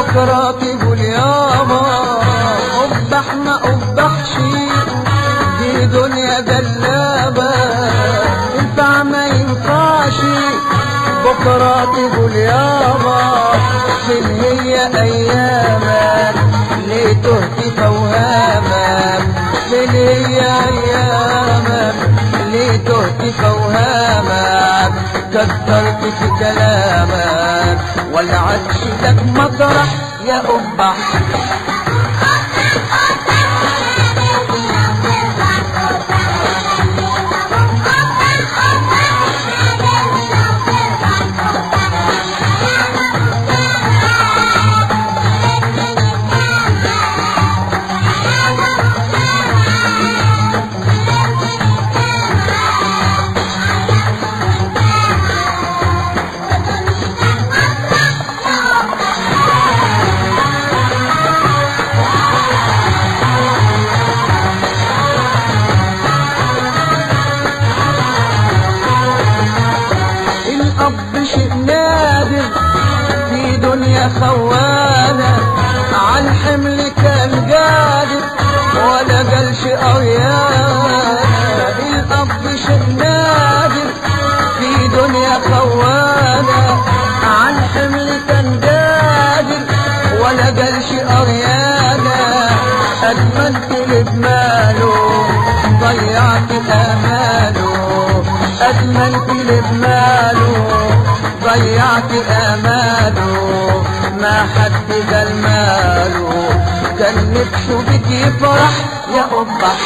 بكرة تقول يابا قبح ما قبحش دي دنيا جلابة ينفع ما ينفعش بكرة تقول يابا فين هي أيامك ليه تهدي فوهامك فين هي أيامك ليه تهدي فوهامك كترت في كلامك ولا عادش لك مطرح يا قبح الأب شيء نادر في دنيا خوانة عالحمل كان قادر ولا قال شيء أويانا الأب شيء نادر في دنيا خوانة عالحمل كان قادر ولا قال شيء أويانا أدمنت بماله ضيعت أماله أدمنت بماله ضيعت أماله ما حد قال ماله كان نفسه بك يفرح يا قبح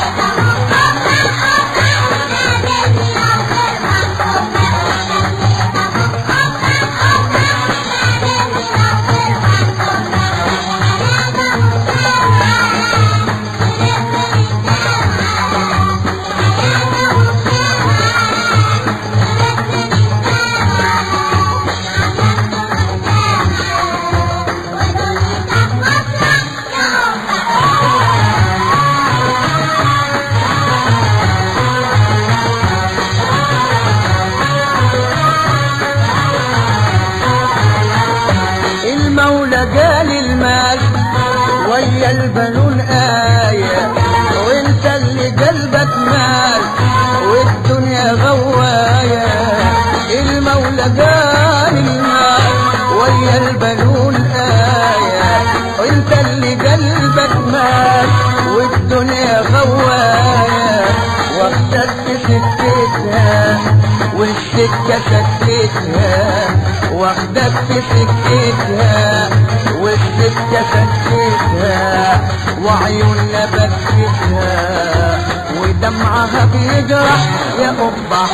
المولى قال المال ويا البنون آية وانت اللي قلبك مال والدنيا غواية المولى قال المال ويا البنون آية وانت اللي قلبك مال والدنيا غواية واخدت سكتها والسكة سكتها واخدك في سكتها والسكة سكتها وعيوننا بكتها ودمعها بيجرح يا قبح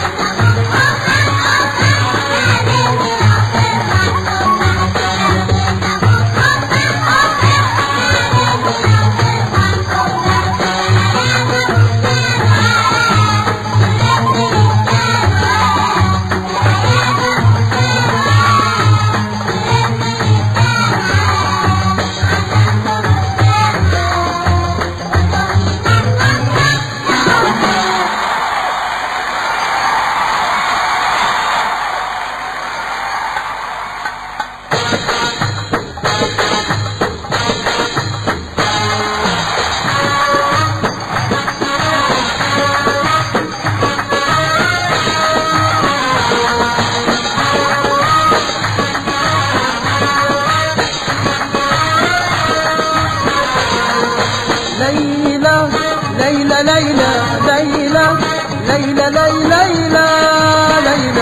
ليلى ليلى ليلى ليلى ليلى ليلى ليلى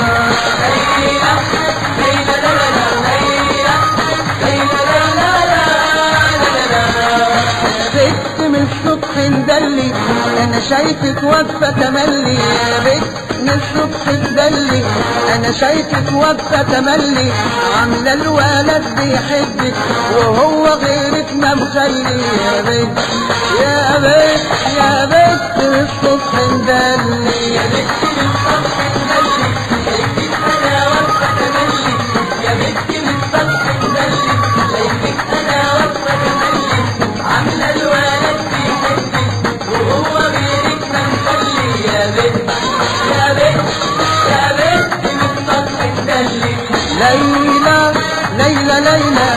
بت من الصبح مدلي انا شايفك واقفه تملي يا بت من الصبح مدلي انا شايفك واقفه تملي عامله الولد بيحبك وهو غيرك ما مخلي يا بت يا بت يا بت من الصبح مدلي يا بت من الصبح مدلي شايفك انا واقفه تملي يا بت من الصبح مدلي شايفك انا واقفه تملي عامله الولد بيحبك وهو غيرك ما مخلي يا بت يا بت يا بت من الصبح مدلي ليلى ليلى ليلى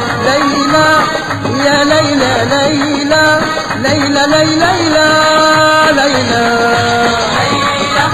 ليلى ليلى ليلى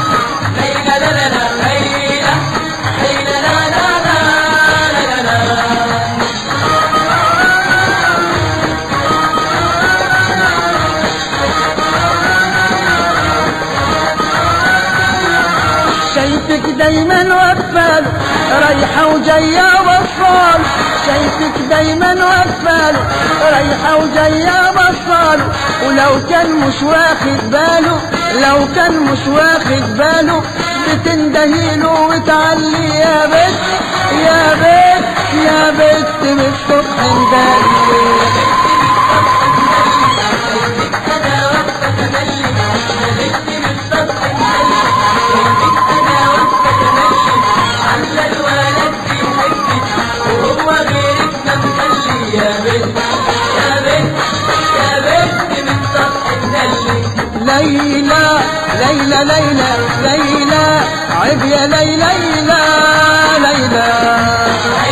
شايفك دايما وقفال رايحة وجاية وصال شايفك دايما وقفال رايحة وجاية وصال ولو كان مش واخد باله لو كان مش واخد باله بتندهيله وتعلي يا بت يا بت يا بت من الصبح ندلي ليلى ليلى ليلى ليلى عيب يا ليلى ليلى ليلى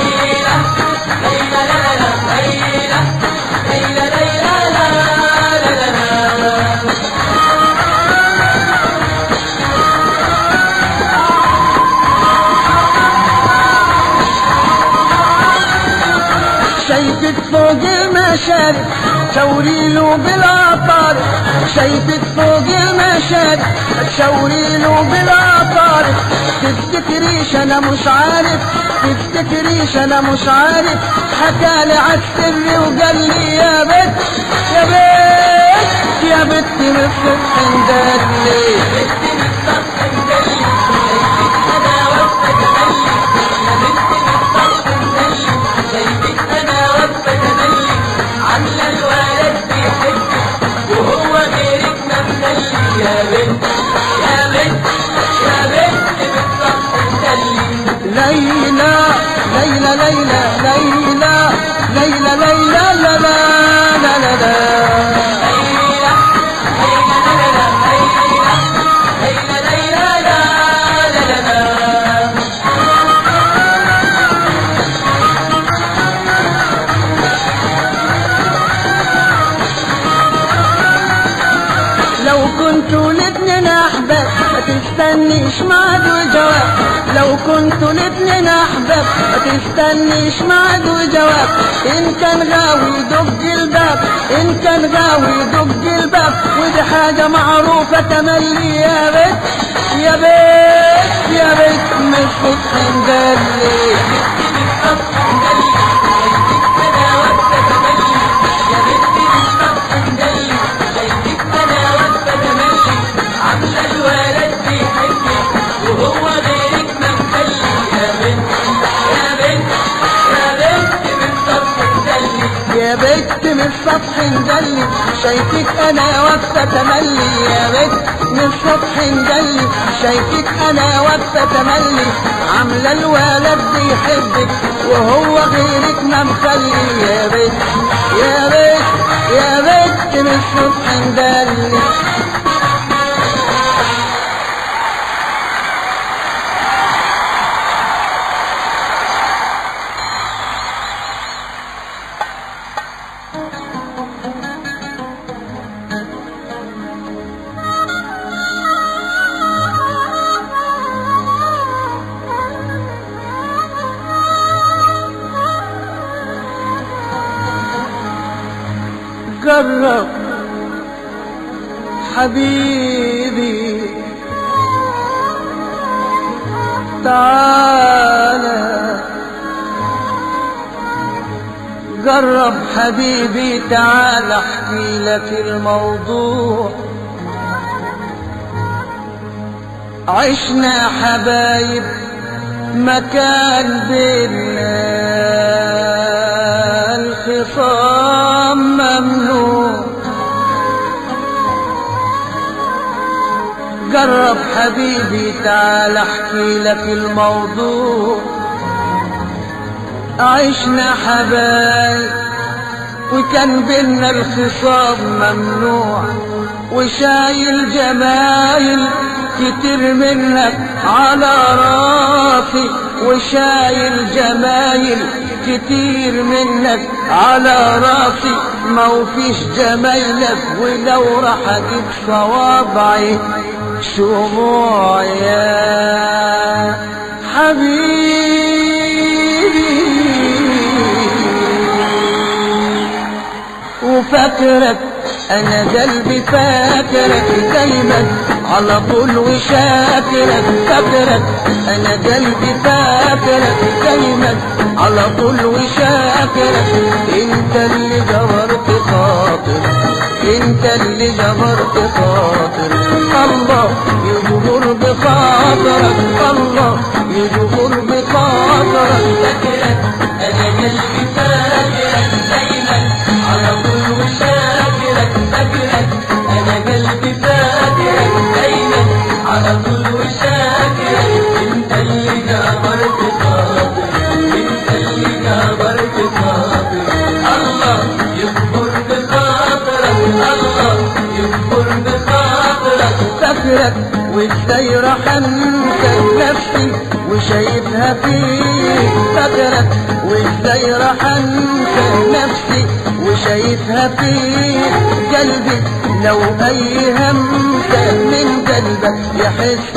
شايفك فوق المشارق تشاوري له بالعطار شايفك فوق المشارق تشاوري له بالعطار تفتكريش انا مش عارف تفتكريش انا مش عارف حكالي عالسر وقال لي يا بت يا بت يا بت من الصبح ندلي ليلى ليلى ليلى ليلى ليلى ليلى لا لا لا لا لو كنتوا الاتنين احباب ما تستنيش ميعاد وجواب لو كنتوا الاتنين احباب ما تستنيش ميعاد وجواب ان كان غاوي دق الباب ان كان غاوي دق الباب ودي حاجة معروفة تملي يا بيت يا بيت يا بيت من الصبح ندلي يا بنت من السطح ندلي شايفك انا واقفه تملي يا بنت من السطح ندلي شايفك انا واقفه تملي عامله الولد بيحبك وهو غيرك ما مخلي يا بنت يا بنت يا بنت من السطح ندلي جرب حبيبي تعالى جرب حبيبي تعال احكي لك الموضوع عشنا حبايب ما كان بينا الخصام ممنوع جرب حبيبي تعال احكي لك الموضوع عشنا حبايب وكان بينا الخصام ممنوع وشايل جمايل كتير منك على راسي وشايل جمايل كتير منك على راسي ما وفيش جمايلك ولو راح اجيب صوابعي شموع يا حبيبي وفاكرك انا قلبي فاكرك دايما على طول وشاكرك فاكرك انا قلبي فاكرك دايما على طول وشاكرك انت اللي جبرت خاطر انت اللي جبرت خاطر الله يجبر بخاطرك الله يجبر بخاطرك فاكرك انا قلبي فاكرك دايما على طول وشاكرك فاكرك انا قلبي فاكرك دايما على طول وشاكرك انت اللي جبرت خاطر انت اللي جبرت خاطر الله يكبر بخاطرك الله يكبر بخاطرك فاكرك وازاي راح انسى نفسي وشايفها فيك فاكرك وازاي راح انسى نفسي وشايفها فيك قلبي لو اي همسة من قلبك يحس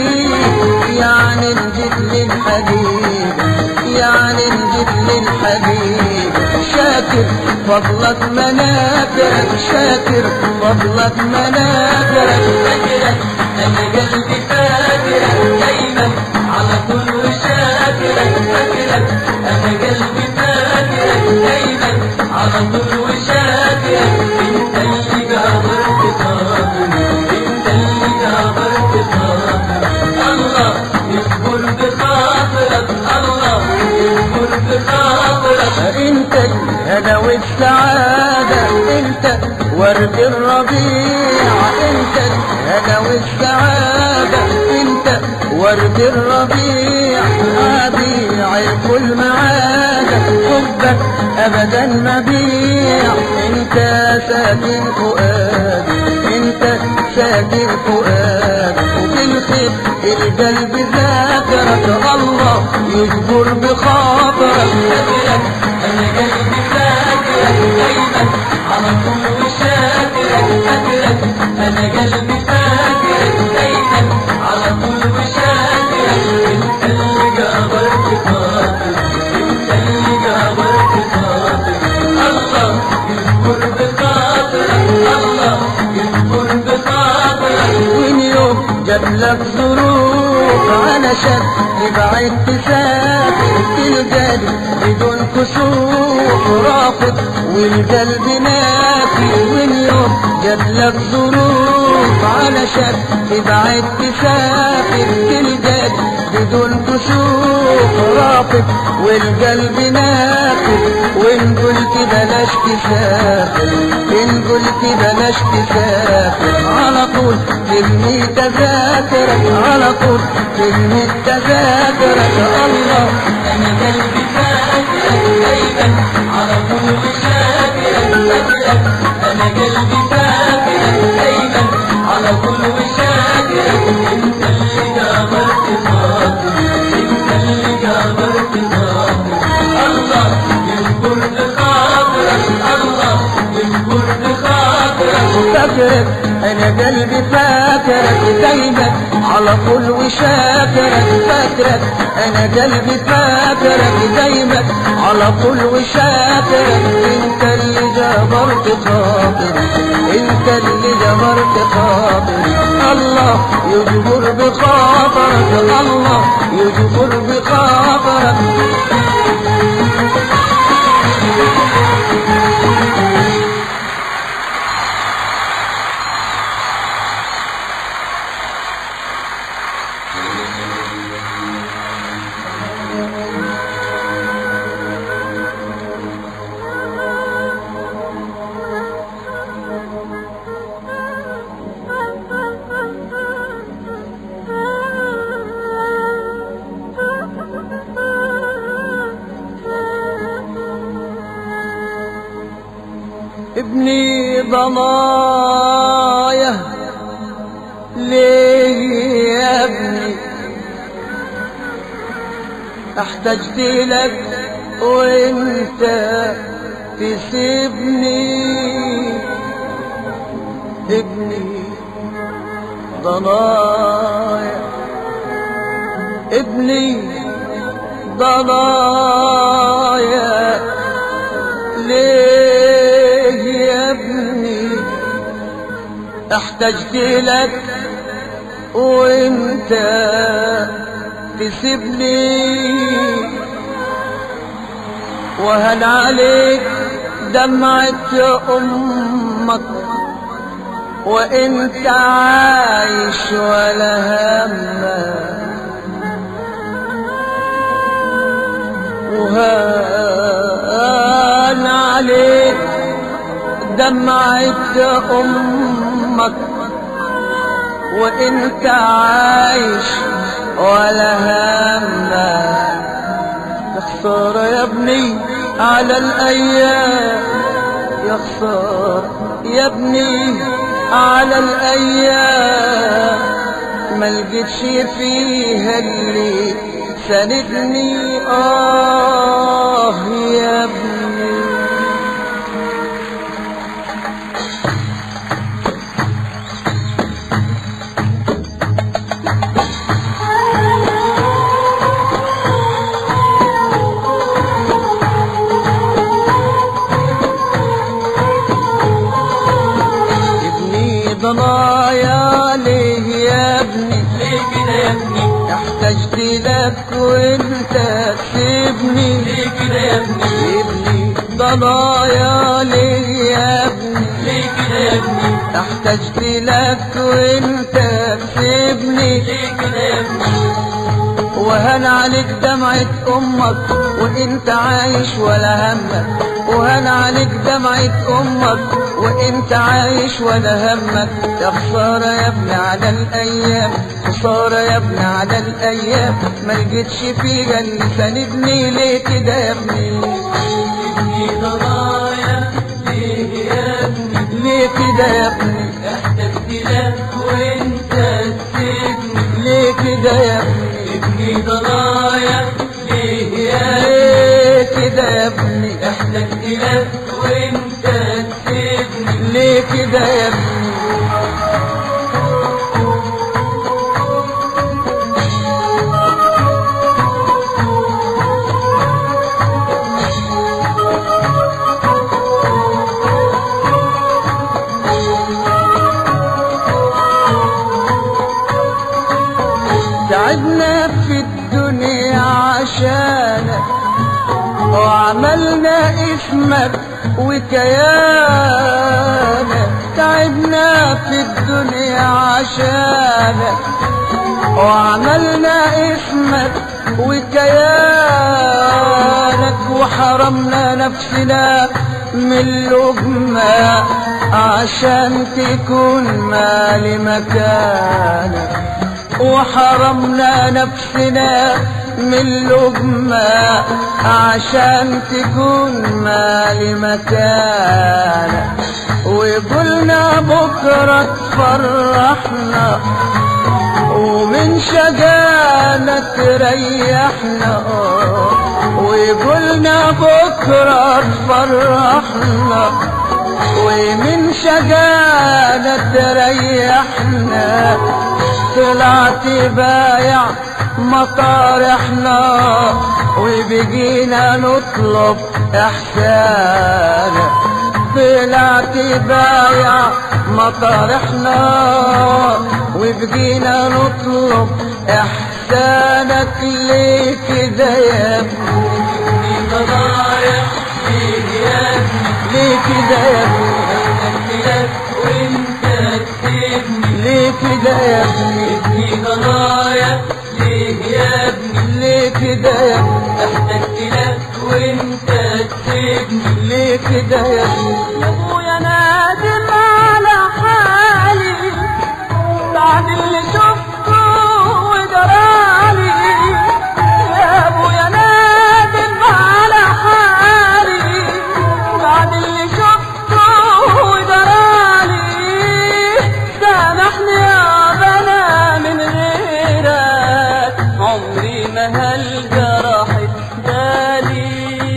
بيك يعني نجيت للحبيب يعني نجيت للحبيب شاكر فضلك مناكرك شاكر فضلك مناكرك فاكرك انا قلبي فاكرك دايما على طول وشاكرك فاكرك انا قلبي فاكرك دايما على طول وشاكرك انت اللي جابرت خاطر انت اللي جابرت خاطر الله يكبر بخاطرك الله يكبر بخاطرك انت الهنا والسعادة انت ورد الربيع انت الهنا والسعادة انت ورد الربيع ابيع كل معادة حبك ابدا ما بيع انت ساكن فؤادي انت ساكن فؤادي وبالخير القلب ذاكرك الله يجبر بخاطرك فاكرك انا قلبي فاكرك دايما على طول وشاكرك فاكرك انا قلبي فاكرك دايما على طول وشاكرك انت اللي جابرت خاطر انت اللي جابرت خاطر الله يجبر بخاطرك الله يجبر بخاطرك وين يوم جاب لك ظروف علشان تبعد تسافر تلقاني بدون كسوف رافض والقلب نافي وين يوم جاب لك ظروف علشان تبعد تسافر تلقاني بدون كسوف رافض والقلب نافي وان قلت بلاش تسافر ان قلت بلاش تسافر على طول ترمي تذاكرك على طول ترمي تذاكرك الله انا قلبي فاكرك دايما على طول شاكرك فاكرك انا قلبي فاكرك دايما على طول وشاكرك انت اللي جابرت خاطر انت اللي جابرت خاطر الله يجبر بخاطرك الله يجبر بخاطرك فاكرك انا قلبي فاكرك دايما على طول وشاكرك فاكرك انا قلبي فاكرك دايما على طول وشاكرك انت اللي جبرت خاطري انت اللي جبرت خاطري الله يجبر بخاطرك الله يجبر بخاطرك ابني ضنايا ليه يا ابني احتجت لك وانت تسيبني ابني ضنايا ابني ضنايا ليه يا ابني احتجت لك وانت تسيبني وهل عليك دمعة امك وانت عايش ولا همك وهان عليك دمعة امك وانت عايش ولا همك يا خسارة يا ابني على الايام يا خسارة يا ابني على الايام ما لقيتش فيها اللي ساندني اه يا ابني ابني ضنايا ليه يا ابني ليه كده يا ابني احتجت لك وانت تسيبني ليه كده يا ابني ابني ضنايا ليه يا ابني ليه كده يا ابني احتجت لك وانت تسيبني ليه كده يا ابني وهن عليك دمعة امك وانت عايش ولا همك وهن عليك دمعة امك وانت عايش ولا همك يا خسارة يا ابني على الايام خسارة يا ابني على الايام ما لقيتش فيها اللي ساندني ليه كده يا ابني ابني ضنايا ليه يا ابني ليه كده يا ابني احتجت لك وانت تسيبني ليه كده يا ابني ابني ضنايا ليه يا ابني ليه كده يا ابني احتجت لك وانت تسيبني ليه كده يا ابني تعبنا في الدنيا عشانك وعملنا اسمك وكيانك تعبنا في الدنيا عشانك وعملنا اسمك وكيانك وحرمنا نفسنا من لقمة عشان تكون مالي مكانك وحرمنا نفسنا من لقمة عشان تكون مالي مكانك وقلنا بكرة تفرحنا ومن شجانا تريحنا وقلنا بكرة تفرحنا ومن شجانا تريحنا طلعت بايع مطارحنا وبقينا نطلب احسانك طلعت بايع مطارحنا وبقينا نطلب احسانك ليه كده يا ابني ابني ضنايا ليه يا ابني ليه كده يا ابني احتجت لك وانت تسيبني ليه كده يا ابني ابني ضنايا ليه يا ابني ليه كده يا ابني احتجت لك وانت تسيبني ليه كده يا ابني يا ابويا نادم على حالي بعد اللي شفته وجرالي يا ابويا نادم على حالي بعد اللي شفته وجرالي سامحني يا بنا من غيرك عمري ما هالجرح بالي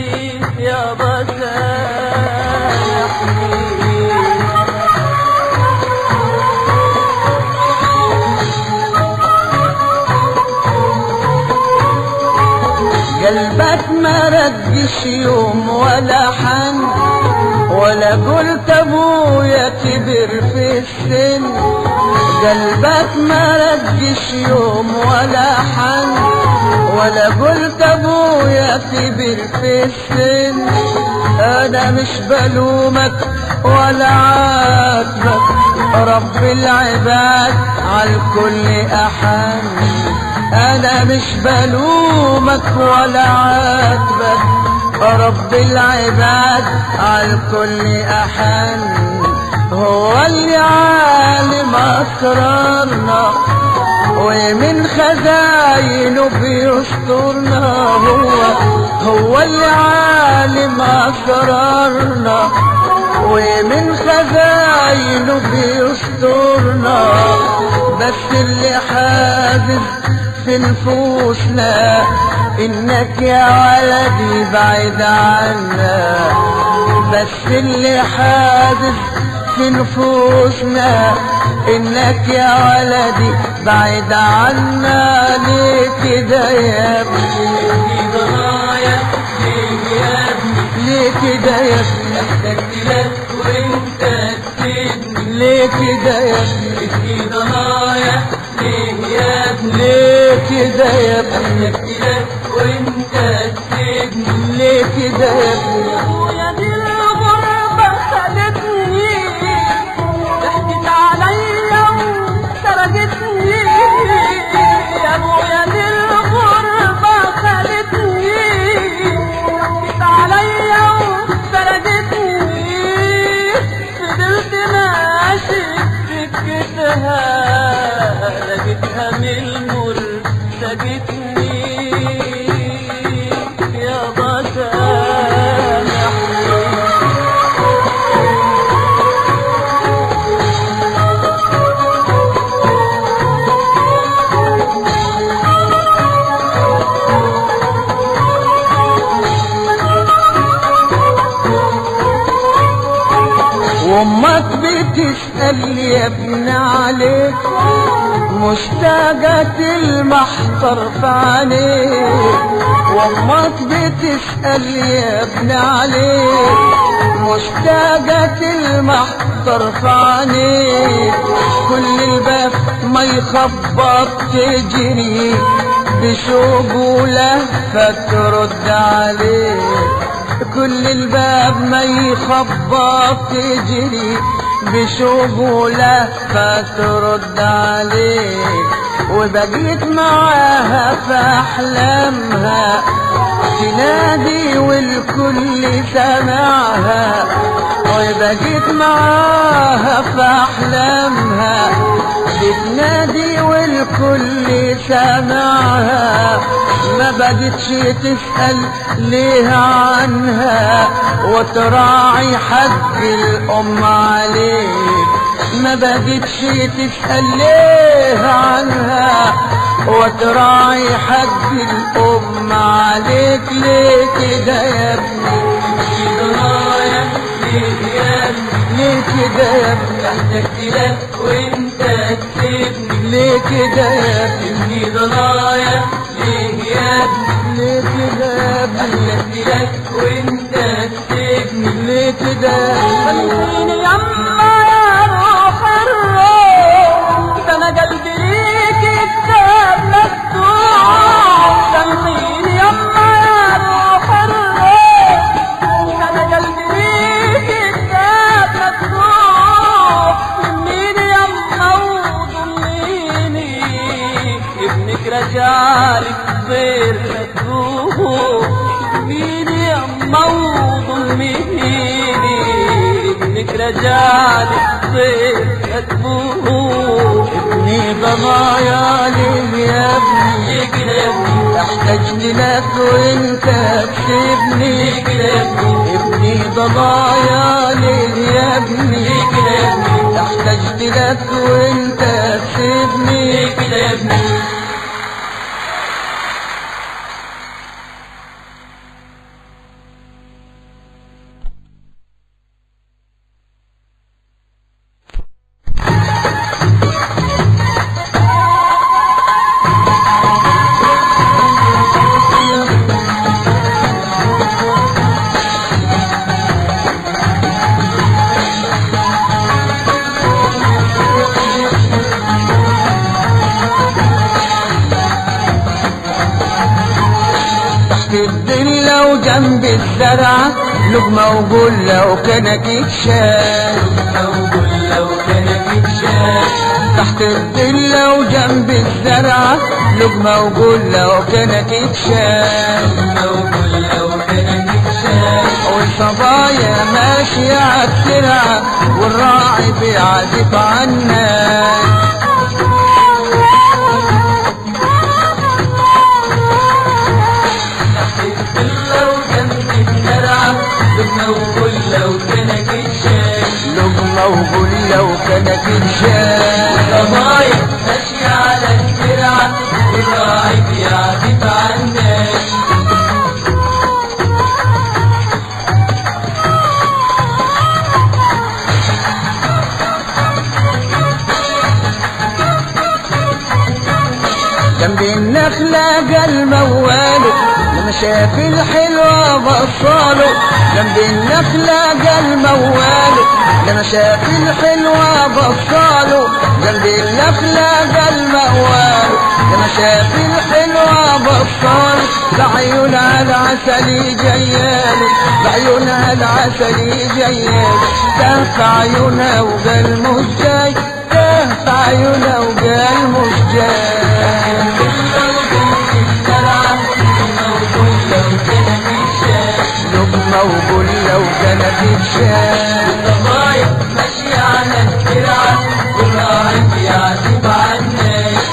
ما ردش يوم ولا حن ولا قلت ابويا كبر في السن قلبك ما ردش يوم ولا حن ولا قلت ابويا كبر في السن انا مش بلومك ولا عاتبك رب العباد عالكل احن انا مش بلومك ولا عاتبك رب العباد عالكل احن هو اللي عالم اسرارنا ومن خزاينه بيسترنا هو هو اللي عالم اسرارنا ومن خزاينه بيسترنا بس اللي حاسس في نفوسنا انك يا ولدي بعيد عنا بس اللي حاسس في نفوسنا انك يا ولدي بعيد عنا ليه كده يا ابني في ضنايا ليه يا ابني ليه كده يا ابني احتجت لك وانت تسيبني ليه كده يا ابني في ضنايا ليه يا ابني ليه كده يا ابني احتجت لك وانت تسيبني ليه كده يا ابني ابويا دي الغربة خدتني ضحكت عليا وسرقتني يا ابويا دي الغربة خدتني ضحكت عليا وسرقتني فضلت ماشي سكتها لقيتها من المر سجتني يا بسامحني وامك بتسأل يا ابن عليك مشتاقة تلمح طرف عينيك وامك بتسأل يا ابن عليك مشتاقة تلمح طرف عينيك كل الباب ما يخبط تجري بشوق ولهفة ترد عليك كل الباب ما يخبط تجري بشوق ولهفة ترد عليك وبقيت معاها في أحلامها تنادي والكل سمعها وبقيت معاها في أحلامها بتنادي والكل سمعها ما بقتش تسأل ليه عنها وتراعي حق الأم عليك ما بقتش تسأل ليه عنها وتراعي حق الأم عليك ليه كده يا ابني في ضنايا ليه يا ابني ليه كده يا ابني احتجت لك وانت تسيبني ليه كده يا ابني في ضنايا ليه يا ابني ليه كده يا ابني احتجت لك وانت تسيبني ليه كده يا ابني خليني يما يا روح الروح ده انا قلبي ليك كتاب مفتوح سامحيني يما يا روح الروح ده انا قلبي ليك كتاب مفتوح لميني يما وضميني ابنك رجالك غير مفتوح لميني يما وضميني ابنك رجالك غير مفتوح ابني ضنايا ليه يا ابني ليه كده يا ابني احتجت لك وانت تسيبني ليه كده يا ابني ابني ضنايا ليه يا ابني ليه كده يا ابني احتجت لك وانت تسيبني ليه كده يا ابني جنب الزرعة لقمة وقول لو كانك شاي لو قل لو كانت شاش تحت الضلة وجنب الزرعة لقمة وقول لو كانك شاي لو قل لو كانت شاش والصبايا ماشية عالسرعة والراعي بيعزف عنك لو جنب الزرعة لو قل لو كانت شاش لقمة وقول لو كانك شاي الضماير ماشية على الزرعة والراعي بيعزف عنك جنب النخلة قال مواله لما شاف الحلوة بصاله جنب النخلة قال مواله لما شاف الحلوة بصاله جنب النخلة قال مواله لما شاف الحلوة بصاله بعيونها العسل جياله بعيونها العسل جياله تهف عيونها وقال مش جاي تهف عيونها وقال مش جاي لقمة وقول لو كانت بشاي الضماير ماشية على الزرعة والراعي بيعزف عنك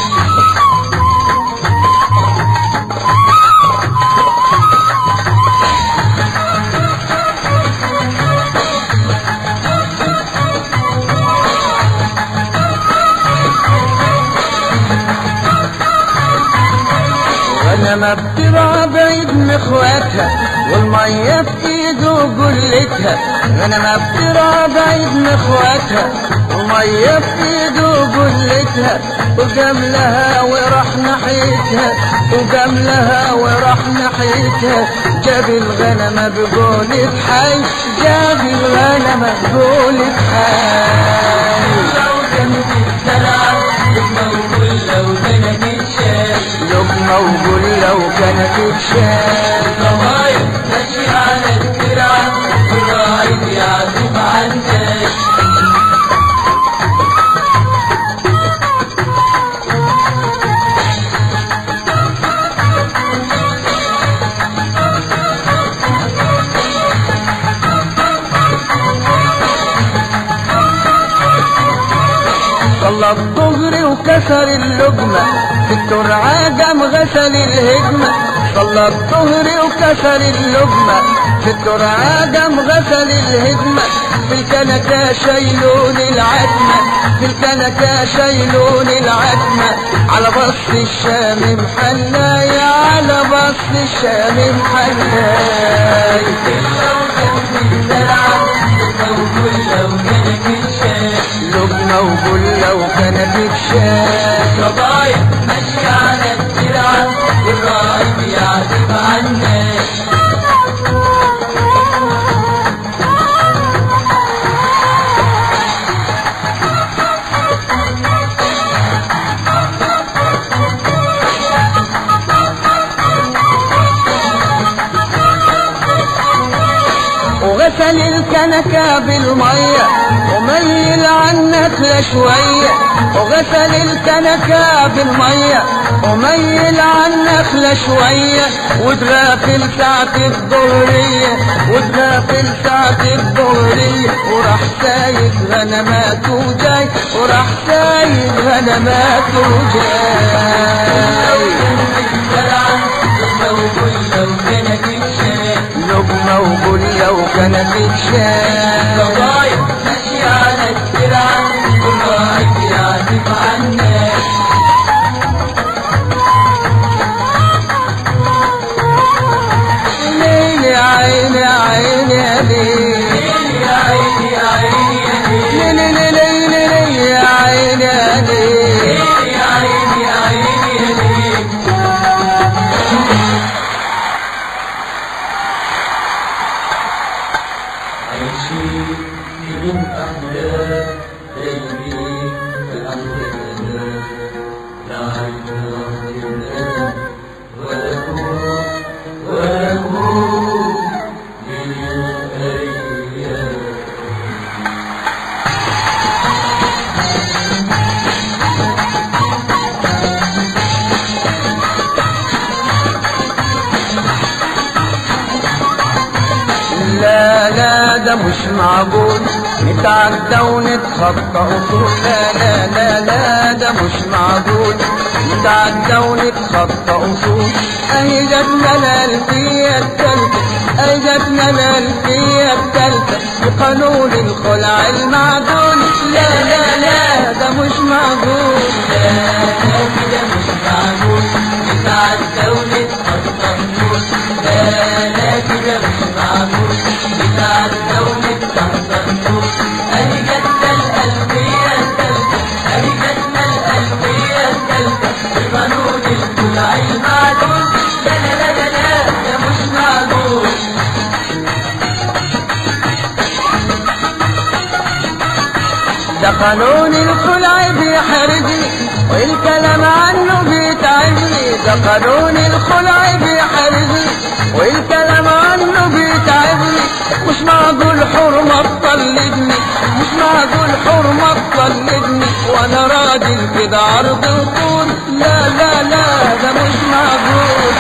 وانا ما بترعى بعيد من اخواتها والمية في ايده قلتها انا ما بترعى بعيد من اخواتها والمية في ايده قلتها وقام لها وراح ناحيتها وقام لها وراح ناحيتها جاب الغنم بقولة حي جاب الغنم بقولة حي لو جنب الزرعة لو قل لو كانت شاش لقمة وقول لو كانت بشاي الضماير ماشية على الزرعة والراعي بيعزف عنك صلى الظهر وكسر اللقمة في الترعة قام غسل الهجمة صلى الظهر وكسر اللقمة في الترعة قام غسل الهجمة في الكنكة شايلون العتمة في الكنكة شايلون العتمة على بص الشام محلاي على بص الشام محلاي لو جنب الزرعة لو قل لو كانت شاش لقمة وقول لو كانت بشاي الضماير ماشية على الزرعة والراعي بيعزف عنك وغسل الكنكة بالمية وميل عنك شوية وغسل الكنكة بالمية وميل عنك شوية وتغافل ساعة الظهرية وتغافل ساعة الظهرية وراح سايق غنمات وجاي وراح سايق غنمات وجاي الزرعة لو قل لو كانت شاش لقمة وقول لو كانت بشاي الضماير ماشية على الزرعة والراعي بيعزف عنك ليلي عيني عيني يا ليل يا عيني يا عيني يا ليل ليلي ليلي ليلي يا عيني يا ليل يا عيني يا عيني يا ليل عايشين من أحلام قلبي الأحلام لا عين ولا أدب ولا كون ولا كون معقول نتعدى ونتخطى أصول لا لا لا لا ده مش معقول نتعدى ونتخطى أصول أهي جاتنا الألفية التالتة أهي جاتنا الألفية التالتة بقانون الخلع المعدول لا لا لا ده مش معقول كده مش معقول نتعدى ونتخطى النور لا لا كده مش معقول نتعدى ونتخطى النور أهي جاتنا الألفية التالتة أهي جاتنا الألفية التالتة بقانون الخلع المعدول لا لا لا لا لا ده مش معقول ده قانون الخلع بيحرجني والكلام عنه بيتعبني ده قانون الخلع بيحرجني والكلام عنه بيتعبني مش معقول حرمة تطلقني مش معقول حرمة تطلقني وانا راجل كده عرض وطول لا لا لا ده مش معقول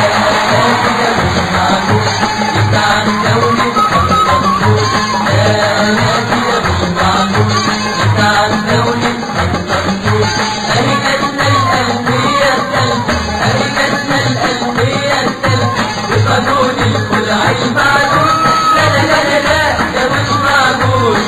قانون الخلع المعدول لا لا لا لا لا ده مش معقول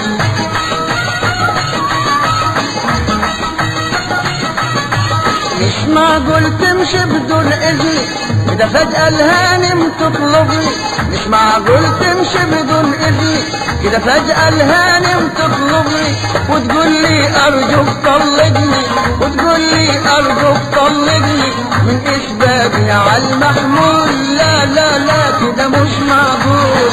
مش معقول تمشي بدون اذني كده فجأة الهانم تطلبني مش معقول تمشي بدون اذني كده فجأة الهانم تطلبني وتقول لي ارجوك طلقني وتقول لي ارجوك طلقني من اسبابي على المحمول لا لا لا كده مش معقول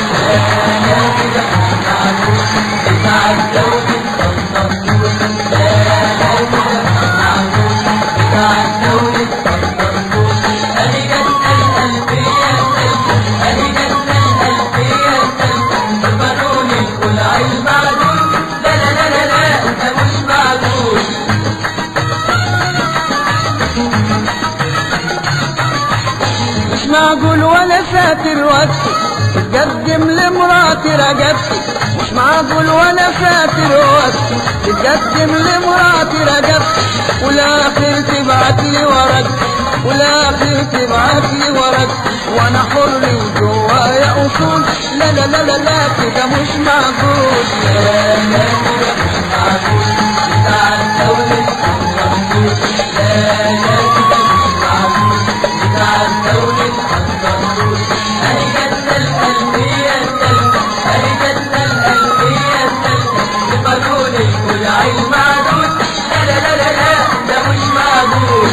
مش معقول ولا ساتر وقتي تقدم لمراتي رقبتي مش معقول ولا ساتر وقتي تقدم لمراتي رقبتي والاخر تبعت لي ورق والاخر تبعت لي ورق وانا حر وجوايا اصول لا لا لا لا لا كده مش معقول المعدود لا لا لا لا لا ده مش معقول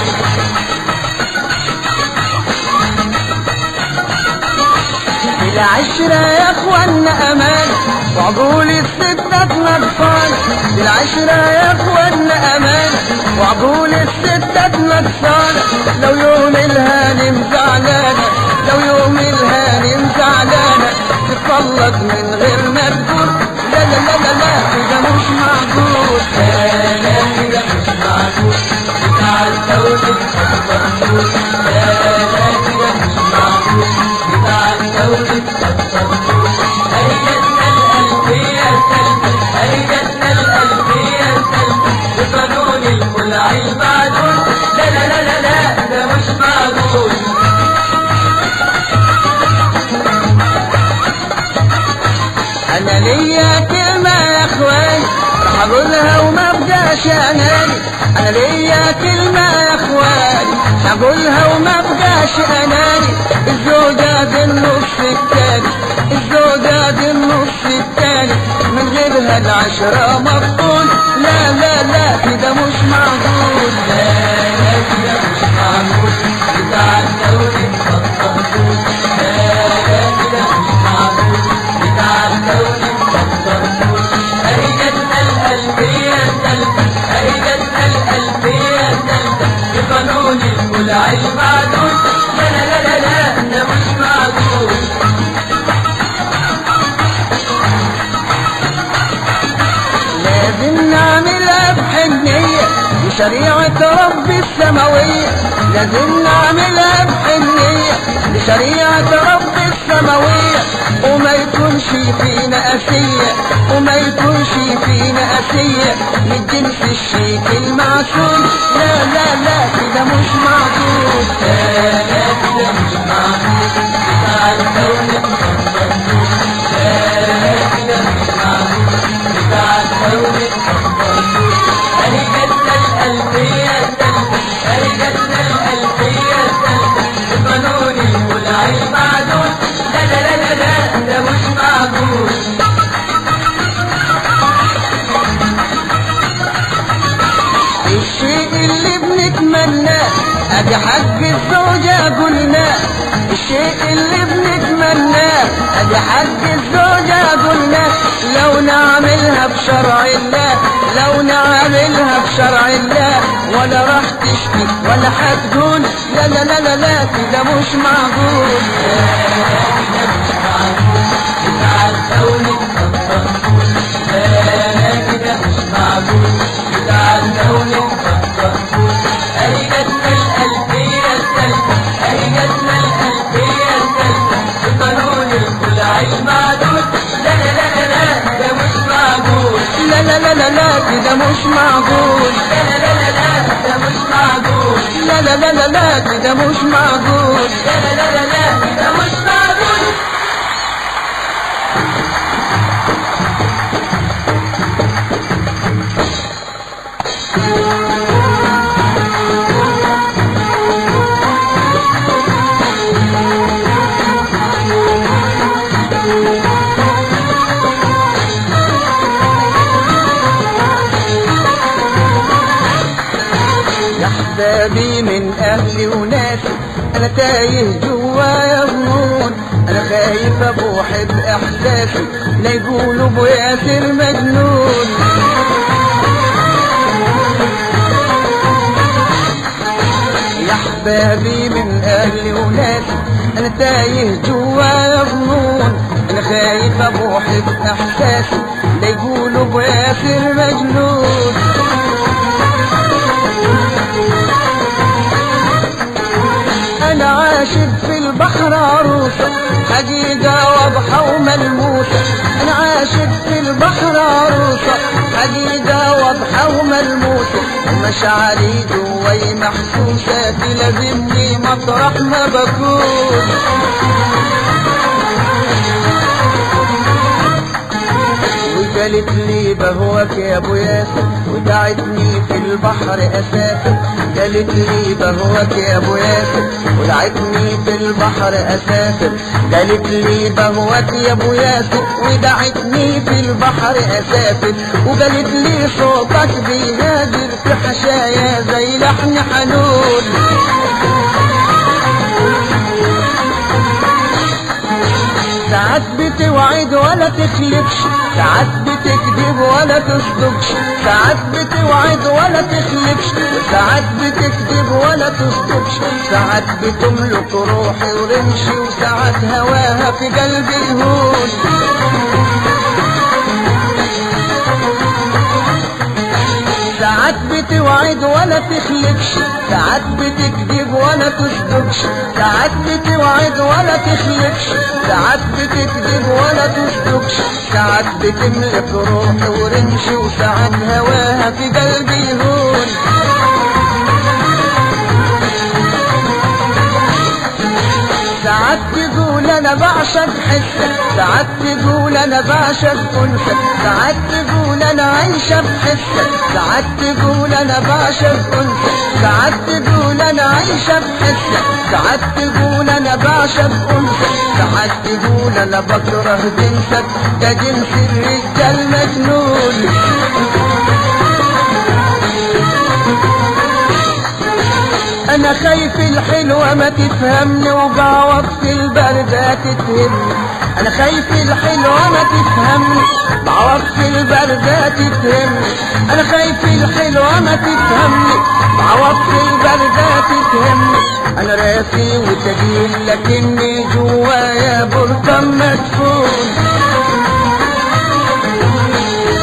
العشرة يا اخوانا امان وعقول الستات نقصان العشرة يا اخوانا امان وعقول الستات نقصان لو يوم الهانم زعلانة لو يوم الهانم زعلانة تطلق من غير ما تقول لا لا لا لا لا كده مش معقول لا لا لا لا لا ده مش معقول انا ليا كلمة يا اخوان راح اقولها وما بقاش اناني انا ليا كلمة يا اخوان هقولها وما بقاش اناني الزوجة دي النص التاني الزوجة دي النص التاني من غيرها العشرة مقبول لا لا لا كده مش معقول قانون الخلع المعدود لا لا لا لا لا ده مش معقول لازم نعملها بحنية بشريعة ربي السماوية لازم نعملها بحنية حنية لشريعة رب السماوية وما يكونش فينا أسية وما يكونش فينا أسية من جنس الشيك المعسول لا لا لا كده مش معقول لا لا كده مش معقول بتاع الدولة تفضل لا لا كده مش معقول بتاع الدولة تفضل أهي جاتنا الألفية الثالثة أهي جاتنا الألفية الثالثة بقانون الخلع المعدود لا لا لا لا لا ده مش معقول الشيء اللي بنتمناه ادي حق الزوجة قلناه الشيء اللي بنتمناه ادي حق الزوجة قلناه لو نعملها بشرع الله لو نعملها بشرع الله ولا راح تشكي ولا هتقول لا لا لا لا لا كده مش معقول بتاع الدولة تفضل لا لا كده مش معقول بتاع الدولة تفضل أهي جاتنا الألفية الثالثة أهي جاتنا الألفية الثالثة بقانون الخلع المعدود لا لا لا لا لا ده مش معقول لا لا لا لا لا كده مش معقول لا لا لا لا لا ده مش معقول لا لا لا لا لا كده مش معقول لا لا لا لا لا ده مش معقول يا احبابي من اهلي وناسي انا تايه جوايا ظنون انا خايف ابوح باحساسي لا يقولوا ابو ياسر مجنون يا احبابي من اهلي وناسي انا تايه جوايا ظنون انا خايف ابوح باحساسي لا يقولوا ابو ياسر مجنون انا عاشق في البحر عروسة حقيقة واضحة وملموسة انا عاشق في البحر عروسة حقيقة واضحة وملموسة مشاعري جواي محسوسة تلازمني مطرح ما بكون وقالت لي بهوك يا ابو ياسر ودعتني في البحر اسافر قالت لي بهوك يا ابو ياسر ودعتني في البحر اسافر قالت لي بهوك يا ابو ياسر ودعتني في البحر اسافر وقالت لي صوتك بيهاجر في حشايا زي لحن حنون ساعات بتوعد ولا تخلفش ساعات بتكذب ولا تصدقش ساعات بتوعد ولا تخلفش ساعات بتكذب ولا تصدقش ساعات بتملك روحي ورمشي وساعات هواها في قلبي يهون ساعات بتوعد ولا تخلفش ساعات بتكذب ولا تصدقش ساعات بتوعد ولا تخلفش ساعات بتكذب ولا تصدقش ساعات بتملك روحي ورمشي وساعات هواها في قلبي يهون ساعات تقول انا بعشق حسك ساعات تقول انا بعشق انسك ساعات تقول انا عايشة بحسك ساعات تقول انا بعشق انسك ساعات تقول انا عايشة بحسك ساعات تقول انا بعشق انسك ساعات تقول انا بكره جنسك ده جنس الرجال مجنون انا خايف الحلوة ما تفهمني وبعوض في البردة تتهمني انا خايف الحلوة ما تفهمني بعوض في البردة تتهمني انا خايف الحلوة ما تفهمني بعوض في البردة تتهمني انا راسي وتجيل لكني جوايا بركان مدفون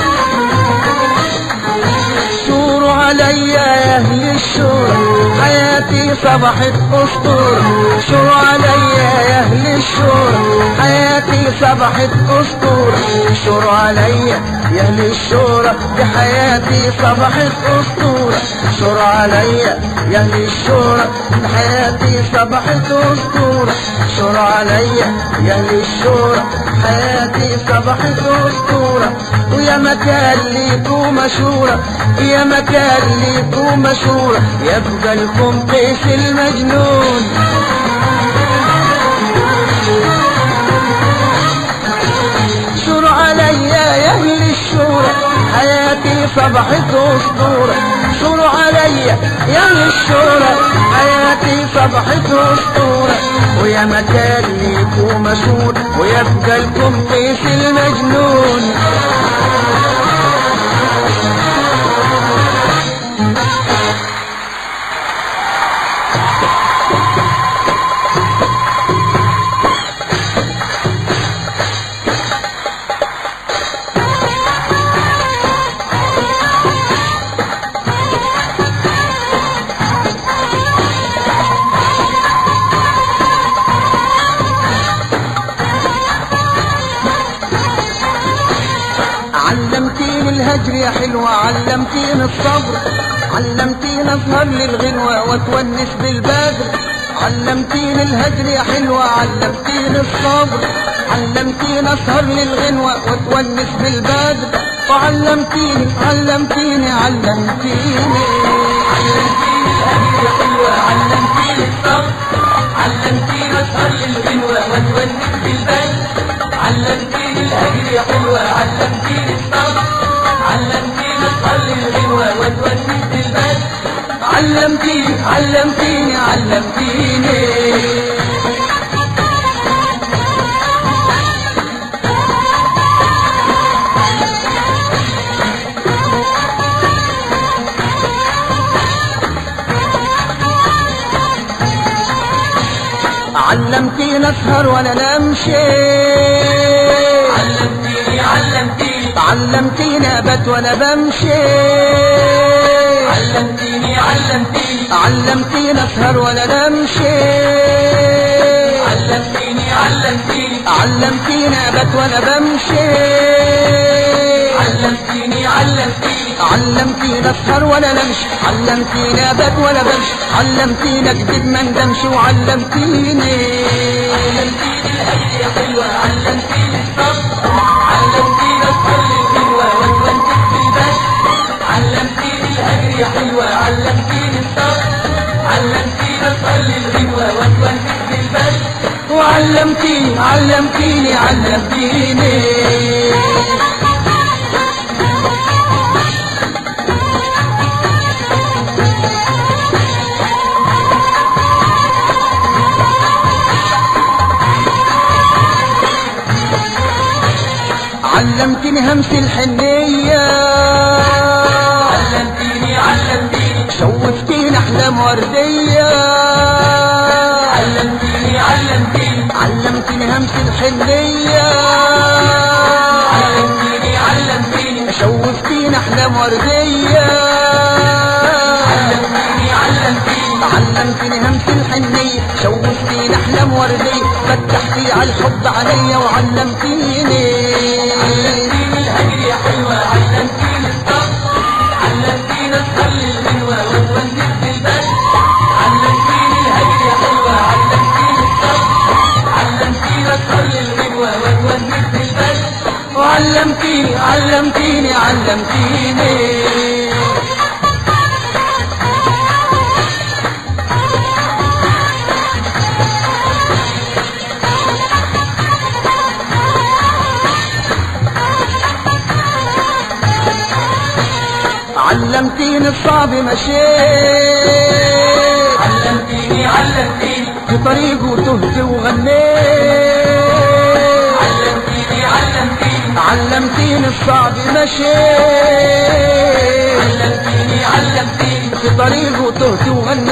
شوروا عليا يا اهل الشورى حياتي حياتي صبحت أسطورة شور عليا يا أهل الشور حياتي صبحت أسطورة شور عليا يا أهل الشورى دي حياتي صبحت أسطورة شور عليا يا أهل الشورى دي حياتي صبحت أسطورة شور عليا يا أهل الشورى حياتي صبحت أسطورة ويا مكان ليكو مشهورة يا مكان ليكو مشهورة يبقى لكم قيس المجنون شور عليا يا اهل الشورى حياتي صبحت اسطورة شور عليا يا اهل الشورى حياتي صبحت اسطورة ويا مكان ليكو مشهور ويبقى لكم قيس المجنون علمتيني الهجر يا حلوة علمتيني الصبر علمتيني اسهر للغنوة واتونس بالبدر علمتيني الهجر يا حلوة علمتيني الصبر علمتيني اسهر للغنوة واتونس بالبدر وعلمتيني علمتيني علمتيني علمتيني الصبر علمتيني اسهر للغنوة واتونس بالبال علمتيني الهجر يا حلوة علمتيني الصبر علمتيني اسهر للغنوة واتونس بالبال علمتيني علمتيني علمتيني علمتيني اسهر وانا نمشي علمتيني علمتيني علمتيني ابات وانا بمشي علمتيني علمتيني علمتيني اسهر وانا نمشي علمتيني علمتيني علمتيني ابات وانا بمشي علمتيني علمتيني علمتيني اسهر ولا نمشي علمتيني ابات ولا بمشي علمتيني اكذب ما ندمش وعلمتيني علمتيني الهجر يا حلوة علمتيني الصبر علمتيني اسهر للغنوة واتونس بالبال علمتيني الهجر يا حلوة علمتيني الصبر علمتيني اسهر للغنوة واتونس بالبال وعلمتيني علمتيني علمتيني علمتني همس الحنية علمتيني علمتيني شوفتيني احلام وردية علمتيني علمتيني علمتني همس الحنية علمتيني علمتيني شوفتيني احلام وردية علمتيني علمتيني علمتني همس الحنية شوفتيني احلام وردية فتحتي على الحب عليا وعلمتيني علمتيني الهجر يا حلوة علمتيني الصبر علمتيني اسهر للغنوة واتونس بالبال علمتيني الهجر يا حلوة علمتيني الصبر علمتيني اسهر للغنوة واتونس بالبال وعلمتيني علمتيني علمتيني علمتيني الصعب مشيت علمتيني علمتيني في طريقه تهت وغنيت علمتيني علمتيني علمتيني الصعب مشيت علمتيني علمتيني في طريقه تهت وغنيت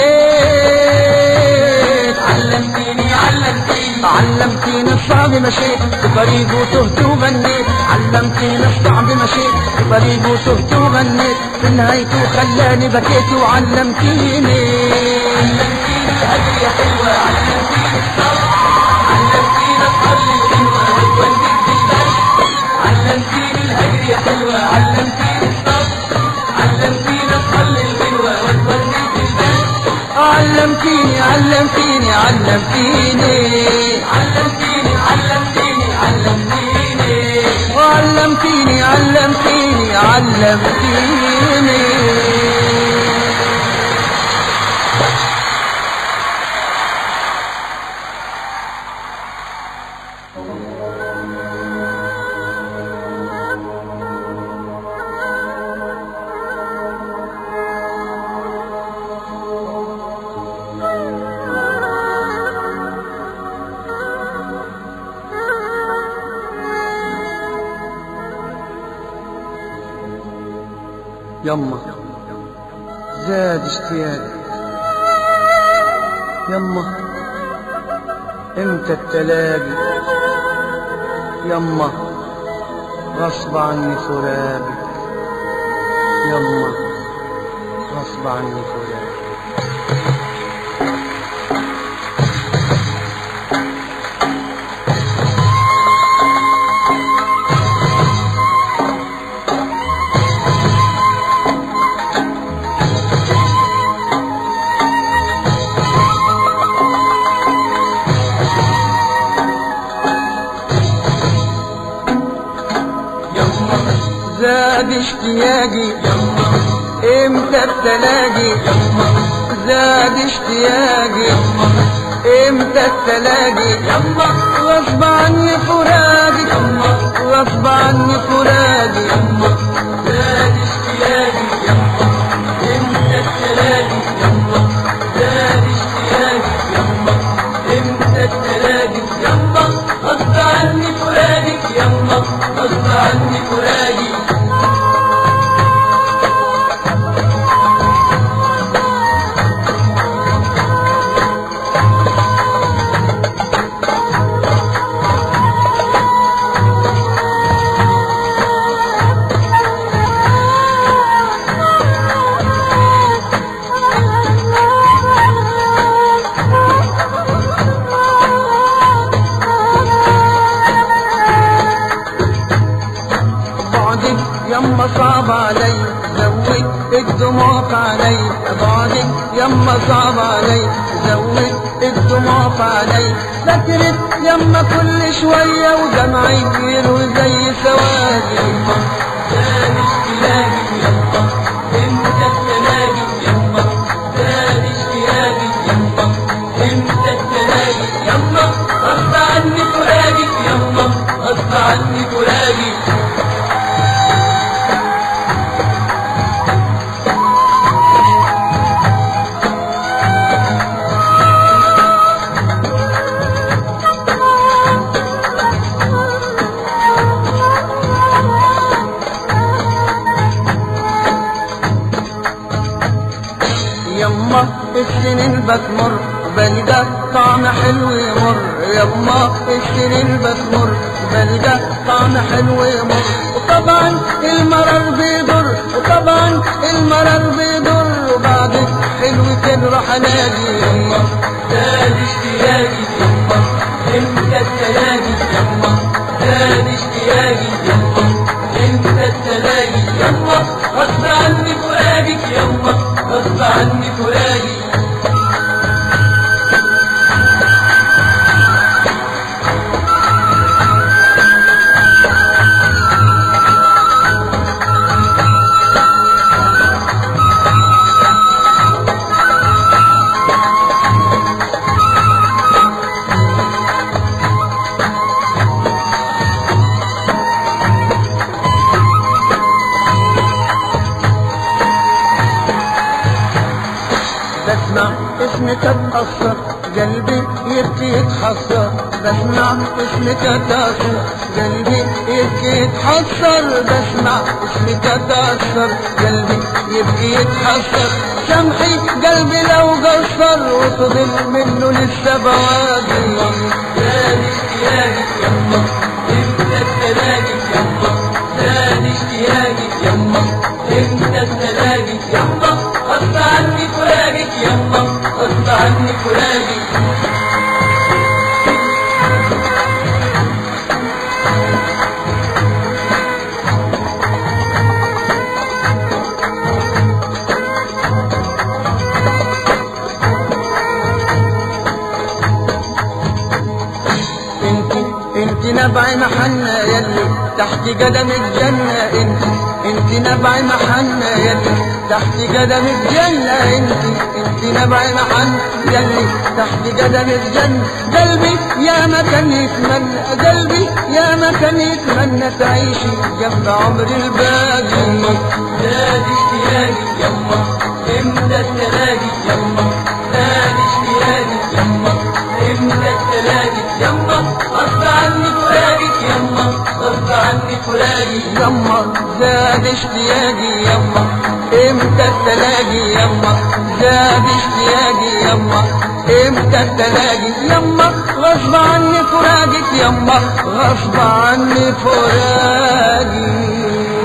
علمتيني علمتيني علمتيني الصعب مشيت في طريقه تهت وغنيت علمتيني الصعب مشيت في طريقه تهت وغنيت في نهايته خلاني بكيت وعلمتيني علمتيني الهدي يا حلوة علمتيني الصبر علمتيني اصلي الحلوة وتولدك بالبلد علمتيني الهدي يا حلوة علمتيني الصبر علمتيني اصلي الحلوة وتولدك بالبلد علمتيني علمتيني علمتيني علمتيني علمتيني علمتيني وعلمتيني علمتيني علمتيني يما زاد اشتياقي يما امتى التلاقي يما غصب عني فراقك يما غصب عني فراقك يما زاد اشتياقي يما امتى التلاقي يما زاد اشتياقي امتى التلاقي يما غصب عني فراقك يما غصب عني فراقك يما زاد اشتياقي يما امتى التلاقي يما زاد اشتياقي يما امتى التلاقي يما غصب عني فراقك يما غصب عني فراقي بعدك يما صعب علي زود الدموع علي بعدك يما صعب علي زود الدموع علي فكرت يما كل شوية ودمعي يروي زي سوادي زاد اشتياقي يما امتى التلاقي يما زاد اشتياقي يما امتى التلاقي يما غصب عني فراقك يما غصب عني فراقي يما السنين بتمر بلقى طعم حلو يمر يما السنين بتمر بلقى طعم حلو يمر وطبعا المرر بيضر وطبعا المرر بيضر وبعدك حلو كده راح انادي يما زاد اشتياقي يما امتى التلاقي يما زاد اشتياقي يما امتى التلاقي يما غصب عني فراقك يما غصب عني فراقي بسمع اسمك اتأثر قلبي يبكي يتحسر بسمع اسمك اتأثر قلبي يبكي يتحسر بسمع اسمك اتأثر قلبي يبكي يتحسر سامحي قلبي لو قصر وفضل منه لسه بواقي زاد اشتياقي يما امتى التلاقي يما زاد اشتياقي يما امتى التلاقي يما غصب عني فراقك يما غصب عني فراقي انت انت نبع محنة يلي تحت قدم الجنة انت انت نبع محنة يلي تحت قدم الجنة انت انت نبع محنة يلي تحت قدم الجنة قلبي يا ما كان يتمنى قلبي يا ما كان يتمنى تعيشي جنب عمر الباقي زاد اشتياقي يما امتى تلاقي يما زاد اشتياقي يما امتى تلاقي يما غصب عني فراقك يما غصب عني فراقي يما زاد اشتياقي يما امتى تلاقي يما زاد اشتياقي يما امتى تلاقي يما غصب عني فراقك يما غصب عني فراقي